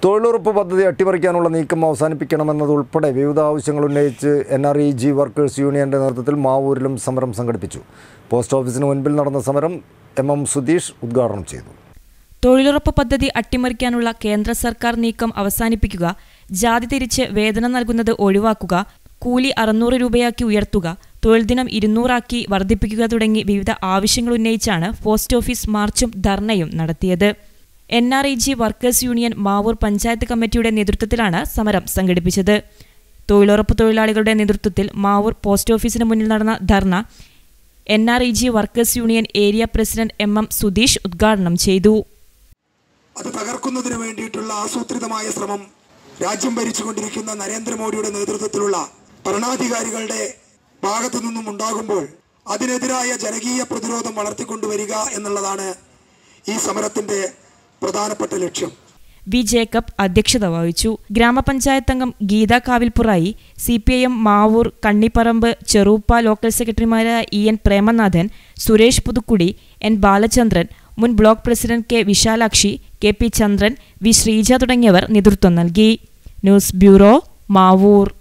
തൊഴിലുറപ്പ് പദ്ധതി അട്ടിമറിക്കാനുള്ള നീക്കം അവസാനിപ്പിക്കണമെന്നതുൾപ്പെടെ വിവിധ ആവശ്യങ്ങൾ ഉന്നയിച്ച് N R E G workers യൂണിയന്റെ നേതൃത്വത്തിൽ മാവൂരിലും സമരം സംഘടിപ്പിച്ചു പോസ്റ്റ് ഓഫീസിന് മുൻപിൽ നടന്ന സമരം എം എം സുധീഷ് ഉദ്ഘാടനം ചെയ്തു തൊഴിലുറപ്പ് പദ്ധതി അട്ടിമറിക്കാനുള്ള കേന്ദ്ര സർക്കാർ നീക്കം അവസാനിപ്പിക്കുക ജാതി തിരിച്ച് വേതനം നൽകുന്നത് ഒഴിവാക്കുക കൂലി അറുന്നൂറ് രൂപയാക്കി ഉയർത്തുക തൊഴിൽ ദിനം ഇരുന്നൂറാക്കി വർദ്ധിപ്പിക്കുക തുടങ്ങി വിവിധ ആവശ്യങ്ങൾ ഉന്നയിച്ചാണ് പോസ്റ്റ് ഓഫീസ് മാർച്ചും ധർണയും നടത്തിയത് N R E G workers union Mavoor panchayat കമ്മിറ്റിയുടെ നേതൃത്വത്തിലാണ് സമരം സംഘടിപ്പിച്ചത് തൊഴിലുറപ്പ് തൊഴിലാളികളുടെ നേതൃത്വത്തിൽ മാവൂർ പോസ്റ്റ് ഓഫീസിന് മുന്നിൽ നടന്ന ധർണ N R E G workers union area president M M Sudheesh ഉദ്ഘാടനം ചെയ്തു അത് തകർക്കുന്നതിന് വേണ്ടിയിട്ടുള്ള ആസൂത്രിതമായ ശ്രമം രാജ്യം ഭരിച്ചുകൊണ്ടിരിക്കുന്ന നരേന്ദ്രമോദിയുടെ നേതൃത്വത്തിലുള്ള ഭരണാധികാരികളുടെ ഭാഗത്തു നിന്നും ഉണ്ടാകുമ്പോൾ അതിനെതിരായ ജനകീയ പ്രതിരോധം വളർത്തിക്കൊണ്ടുവരിക എന്നുള്ളതാണ് ഈ സമരത്തിന്റെ പ്രധാനപ്പെട്ട ലക്ഷ്യം വി ജേക്കബ് അധ്യക്ഷത വഹിച്ചു ഗ്രാമപഞ്ചായത്ത് അംഗം Geetha Kavilppurayi C P I M Mavoor Kannipparamba Cheruppa local സെക്രട്ടറിമാരായ E N Premanathan Suresh Puthukkudi N Balachandran മുൻ block president K Vishalakshi K P Chandran V Sreeja തുടങ്ങിയവർ നേതൃത്വം നൽകി ന്യൂസ് ബ്യൂറോ മാവൂർ